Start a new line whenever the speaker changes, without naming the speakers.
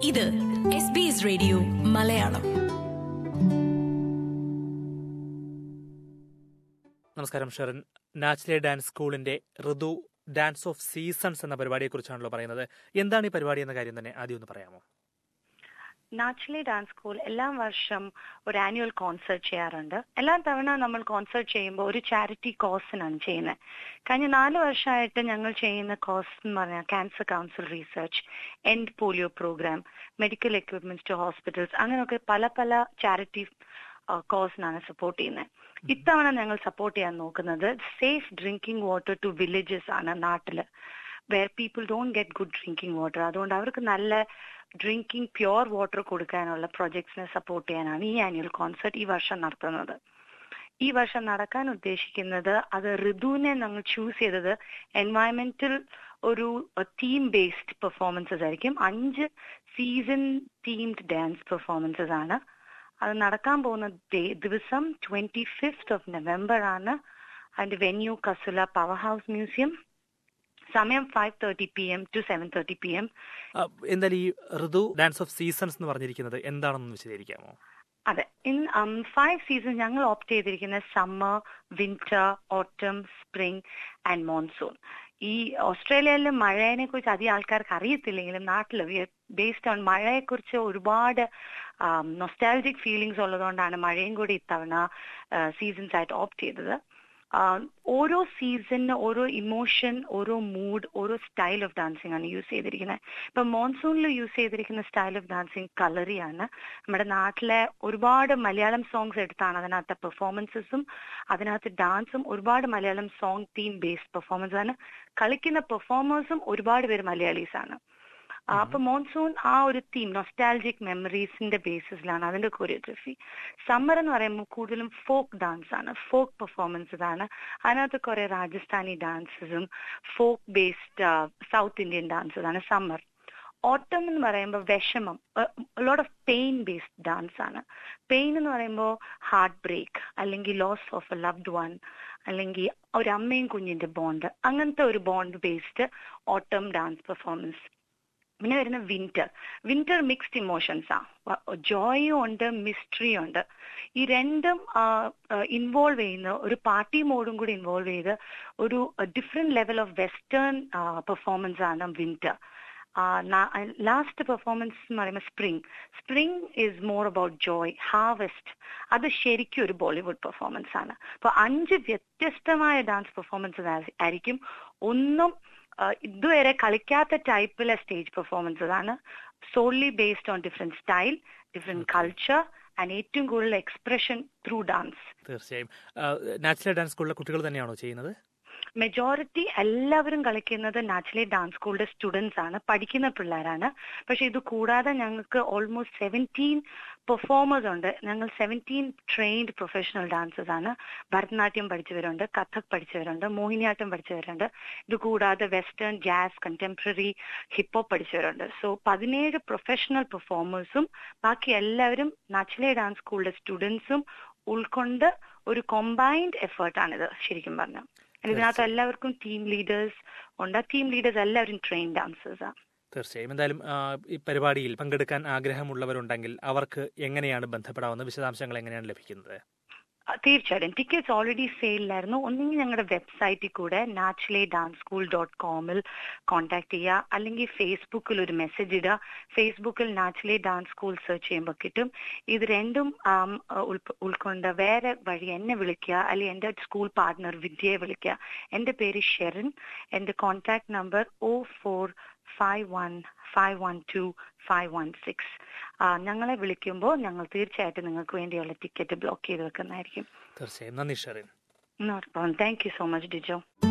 ഇത് S B S radio Malayalam
നമസ്കാരം Sherin natural dance സ്കൂളിന്റെ ഋതു ഡാൻസ് ഓഫ് സീസൺസ് എന്ന പരിപാടിയെക്കുറിച്ചാണല്ലോ പറയുന്നത് എന്താണ് ഈ പരിപാടി എന്ന കാര്യം തന്നെ ആദ്യം ഒന്ന് പറയാമോ
നാച്ചുറലി ഡാൻസ് സ്കൂൾ എല്ലാ വർഷം ഒരു ആനുവൽ കോൺസേർട്ട് ചെയ്യാറുണ്ട് എല്ലാ തവണ നമ്മൾ കോൺസേർട്ട് ചെയ്യുമ്പോൾ ഒരു ചാരിറ്റി കോസിനാണ് ചെയ്യുന്നത് കഴിഞ്ഞ നാല് വർഷമായിട്ട് ഞങ്ങൾ ചെയ്യുന്ന കോസ് എന്ന് പറഞ്ഞാൽ cancer council research end polio program medical equipments to hospitals അങ്ങനെയൊക്കെ പല പല ചാരിറ്റി കോസിനാണ് സപ്പോർട്ട് ചെയ്യുന്നത് ഇത്തവണ ഞങ്ങൾ സപ്പോർട്ട് ചെയ്യാൻ നോക്കുന്നത് safe drinking water to villages ആണ് നാട്ടില് where people don't get good drinking water അതുകൊണ്ട് അവർക്ക് നല്ല ഡ്രിങ്കിങ് പ്യുവർ വാട്ടർ കൊടുക്കാനുള്ള പ്രൊജക്ട്സിനെ സപ്പോർട്ട് ചെയ്യാനാണ് ഈ ആനുവൽ കോൺസെർട്ട് ഈ വർഷം നടത്തുന്നത് ഈ വർഷം നടക്കാൻ ഉദ്ദേശിക്കുന്നത് അത് ഋതുവിനെ ഞങ്ങൾ ചൂസ് ചെയ്തത് എൻവയറമെന്റൽ ഒരു തീം ബേസ്ഡ് പെർഫോമൻസസ് ആയിരിക്കും അഞ്ച് സീസൺ തീംഡ് ഡാൻസ് പെർഫോമൻസസ് ആണ് അത് നടക്കാൻ പോകുന്ന ദിവസം ട്വന്റി ഫിഫ്ത് ഓഫ് നവംബർ ആണ് അതിന്റെ venue Casula power house museum സമയം five thirty P M to seven thirty P M
എന്തായാലും ഈ ഋതു ഡാൻസ് ഓഫ് സീസൺസ് എന്ന് പറഞ്ഞിരിക്കുന്നത് എന്താണെന്ന് വിശദീകരിക്കാമോ
അതെ ഇൻ ഫൈവ് സീസൺ ഞങ്ങൾ ഓപ്റ്റ് ചെയ്തിരിക്കുന്ന summer winter autumn spring and monsoon ഈ ഓസ്ട്രേലിയയിലെ മഴയെ കുറിച്ച് അധികം ആൾക്കാർക്ക് അറിയത്തില്ലെങ്കിലും നാട്ടിൽ ബേസ്ഡ് ഓൺ മഴയെക്കുറിച്ച് ഒരുപാട് നൊസ്റ്റാലജിക് ഫീലിങ്സ് ഉള്ളതുകൊണ്ടാണ് മഴയും കൂടി ഇത്തവണ സീസൺസ് ആയിട്ട് ഓപ്റ്റ് ചെയ്തത് ഓരോ സീസണിന് ഓരോ ഇമോഷൻ ഓരോ മൂഡ് ഓരോ സ്റ്റൈൽ ഓഫ് ഡാൻസിങ് ആണ് യൂസ് ചെയ്തിരിക്കുന്നത് ഇപ്പൊ മോൺസൂണിൽ യൂസ് ചെയ്തിരിക്കുന്ന സ്റ്റൈൽ ഓഫ് ഡാൻസിങ് കളറിയാണ് നമ്മുടെ നാട്ടിലെ ഒരുപാട് മലയാളം സോങ്സ് എടുത്താണ് അതിനകത്തെ പെർഫോമൻസസും അതിനകത്ത് ഡാൻസും ഒരുപാട് Malayalam song theme based performance ആണ് കളിക്കുന്ന പെർഫോമേഴ്സും ഒരുപാട് പേര് മലയാളീസ് ആണ് അപ്പൊ മോൺസൂൺ ആ ഒരു തീം നൊസ്റ്റാലജിക് മെമ്മറീസിന്റെ ബേസിസിലാണ് അതിന്റെ കൊറിയോഗ്രഫി സമ്മർ എന്ന് പറയുമ്പോൾ കൂടുതലും ഫോക്ക് ഡാൻസ് ആണ് ഫോക്ക് പെർഫോമൻസസ് ആണ് അതിനകത്ത് കുറെ രാജസ്ഥാനി ഡാൻസസും folk based south Indian dances ആണ് സമ്മർ ഓട്ടം എന്ന് പറയുമ്പോൾ വിഷമം lot of pain based dance ആണ് പെയിൻ എന്ന് പറയുമ്പോൾ ഹാർട്ട് ബ്രേക്ക് അല്ലെങ്കിൽ loss of a loved one അല്ലെങ്കിൽ ഒരു അമ്മയും കുഞ്ഞിന്റെ ബോണ്ട് അങ്ങനത്തെ ഒരു bond based autumn dance performance പിന്നെ വരുന്ന വിന്റർ വിന്റർ മിക്സ്ഡ് ഇമോഷൻസ് ആ ജോയും ഉണ്ട് മിസ്റ്ററിയും ഉണ്ട് ഈ രണ്ടും ഇൻവോൾവ് ചെയ്യുന്ന ഒരു പാർട്ടി മോഡും കൂടി ഇൻവോൾവ് ചെയ്ത് ഒരു different level of western performance ആണ് വിന്റർ ലാസ്റ്റ് പെർഫോമൻസ് എന്ന് പറയുമ്പോൾ spring spring is more about joy harvest അത് ശരിക്കും ഒരു ബോളിവുഡ് പെർഫോമൻസ് ആണ് അപ്പൊ അഞ്ച് വ്യത്യസ്തമായ ഡാൻസ് പെർഫോമൻസ് ആയിരിക്കും ഒന്നും ഇതുവരെ കളിക്കാത്ത ടൈപ്പിലെ സ്റ്റേജ് പെർഫോമൻസസ് ആണ് so only based on different style different culture and ഏറ്റവും കൂടുതൽ എക്സ്പ്രഷൻ ത്രൂ ഡാൻസ്
തീർച്ചയായും നാച്ചുറൽ ഡാൻസ് സ്കൂളിലെ കുട്ടികൾ തന്നെയാണോ ചെയ്യുന്നത്
മെജോറിറ്റി എല്ലാവരും കളിക്കുന്നത് നാച്ചുറലി ഡാൻസ് സ്കൂളിന്റെ സ്റ്റുഡൻസ് ആണ് പഠിക്കുന്ന പിള്ളേരാണ് പക്ഷെ ഇത് കൂടാതെ ഞങ്ങൾക്ക് ഓൾമോസ്റ്റ് സെവൻറ്റീൻ പെർഫോമേഴ്സ് ഉണ്ട് ഞങ്ങൾ സെവൻറ്റീൻ ട്രെയിൻഡ് പ്രൊഫഷണൽ ഡാൻസേഴ്സ് ആണ് ഭരതനാട്യം പഠിച്ചവരുണ്ട് കഥക് പഠിച്ചവരുണ്ട് മോഹിനിയാട്ടം പഠിച്ചവരുണ്ട് ഇത് കൂടാതെ വെസ്റ്റേൺ ജാസ് കണ്ടംപററി ഹിപ്പോപ്പ് പഠിച്ചവരുണ്ട് സോ പതിനേഴ് പ്രൊഫഷണൽ പെർഫോമേഴ്സും ബാക്കി എല്ലാവരും നാച്ചുറലി ഡാൻസ് സ്കൂളിലെ സ്റ്റുഡൻസും ഉൾക്കൊണ്ട് ഒരു കൊമ്പൈൻഡ് എഫേർട്ടാണിത് ശരിക്കും പറഞ്ഞാൽ ഇതിനകത്ത് എല്ലാവർക്കും ടീം ലീഡേഴ്സ് ഉണ്ട് ടീം ലീഡേഴ്സ് എല്ലാവരും ട്രെയിൻ ഡാൻസേഴ്സാണ്
തീർച്ചയായും എന്തായാലും ഈ പരിപാടിയിൽ പങ്കെടുക്കാൻ ആഗ്രഹമുള്ളവരുണ്ടെങ്കിൽ അവർക്ക് എങ്ങനെയാണ് ബന്ധപ്പെടാവുന്ന വിശദാംശങ്ങൾ എങ്ങനെയാണ് ലഭിക്കുന്നത്
തീർച്ചയായിട്ടും ടിക്കറ്റ്സ് ഓൾറെഡി സെയിലായിരുന്നു ഒന്നെങ്കിൽ ഞങ്ങളുടെ വെബ്സൈറ്റിൽ കൂടെ നാച്ചുറലി ഡാൻസ് സ്കൂൾ ഡോട്ട് കോമിൽ കോൺടാക്ട് ചെയ്യുക അല്ലെങ്കിൽ ഫേസ്ബുക്കിൽ ഒരു മെസ്സേജ് ഇടുക ഫേസ്ബുക്കിൽ നാച്ചുറലി ഡാൻസ് സ്കൂൾ സെർച്ച് ചെയ്യുമ്പോൾ കിട്ടും ഇത് രണ്ടും ഉൾക്കൊണ്ട് വേറെ വഴി എന്നെ വിളിക്കുക അല്ലെങ്കിൽ എൻ്റെ സ്കൂൾ പാർട്ട്ണർ വിദ്യയെ വിളിക്കുക എൻ്റെ പേര് ഷെറിൻ എൻ്റെ contact number oh four five one five one two five one six ഞങ്ങളെ വിളിക്കുമ്പോൾ ഞങ്ങൾ തീർച്ചയായിട്ടും നിങ്ങൾക്ക് വേണ്ടിയുള്ള ടിക്കറ്റ് ബ്ലോക്ക് ചെയ്ത് വെക്കുന്നതായിരിക്കും
തീർച്ചയായും നന്ദി Sherin
thank you so much Dijo